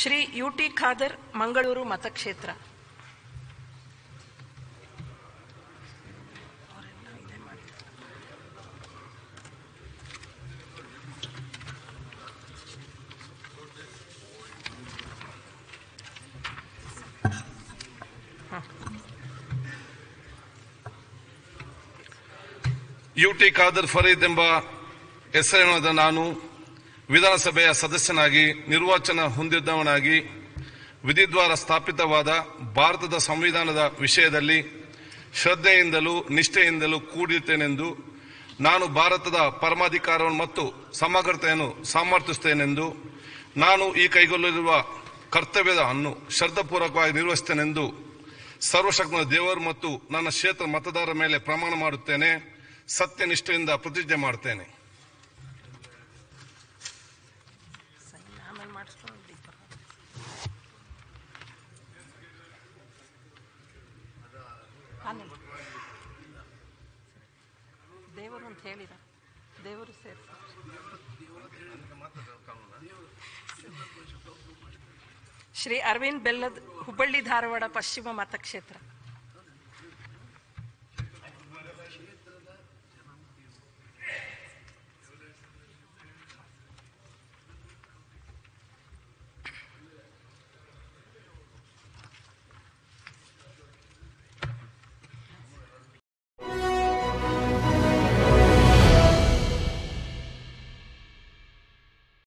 Shri U T Khader Mangaluru ಮತಕ್ಷೇತ್ರ U T Khader Farid ಎಂಬ ಹೆಸರಿನದ ನಾನು ವಿಧಾನಸಭೆಯ ಸದಸ್ಯನಾಗಿ ನಿರ್ವಾಚನ ಹೊಂದಿದ್ದವನಾಗಿ ವಿಧಿದ್ವಾರ ಸ್ಥಾಪಿತವಾದ ಭಾರತದ ಸಂವಿಧಾನದ ವಿಷಯದಲ್ಲಿ ಶ್ರದ್ಧೆಯಿಂದಲೂ ನಿಷ್ಠೆಯಿಂದಲೂ ಕೂಡಿರುತ್ತೇನೆಂದು ನಾನು ಭಾರತದ ಪರಮಾಧಿಕಾರವನ್ನು ಮತ್ತು ಸಮಗ್ರತೆಯನ್ನು ಸಮರ್ಥಿಸುತ್ತೇನೆಂದು ನಾನು ಈ ಕೈಗೊಳ್ಳಲಿರುವ ಕರ್ತವ್ಯದ ಅನ್ನು ಶ್ರದ್ಧಾಪೂರ್ವಕವಾಗಿ ನಿರ್ವಹಿಸುತ್ತೇನೆಂದು ಸರ್ವಶಕ್ತನ ದೇವರು ಮತ್ತು ನನ್ನ ಕ್ಷೇತ್ರ ಮತದಾರರ ಮೇಲೆ ಪ್ರಮಾಣ ಮಾಡುತ್ತೇನೆ ಸತ್ಯನಿಷ್ಠೆಯಿಂದ ಪ್ರತಿಜ್ಞೆ ಮಾಡುತ್ತೇನೆ ಆಮೇಲೆ ಮಾಡಿಸ್ಕೊಂಡು ದೀಪ ಆಮೇಲೆ. ದೇವರು ಅಂತ ಹೇಳಿದ ದೇವರು ಸೇರಿಸ ಶ್ರೀ ಅರವಿಂದ್ ಬೆಲ್ಲದ್ ಹುಬ್ಬಳ್ಳಿ ಧಾರವಾಡ ಪಶ್ಚಿಮ ಮತಕ್ಷೇತ್ರ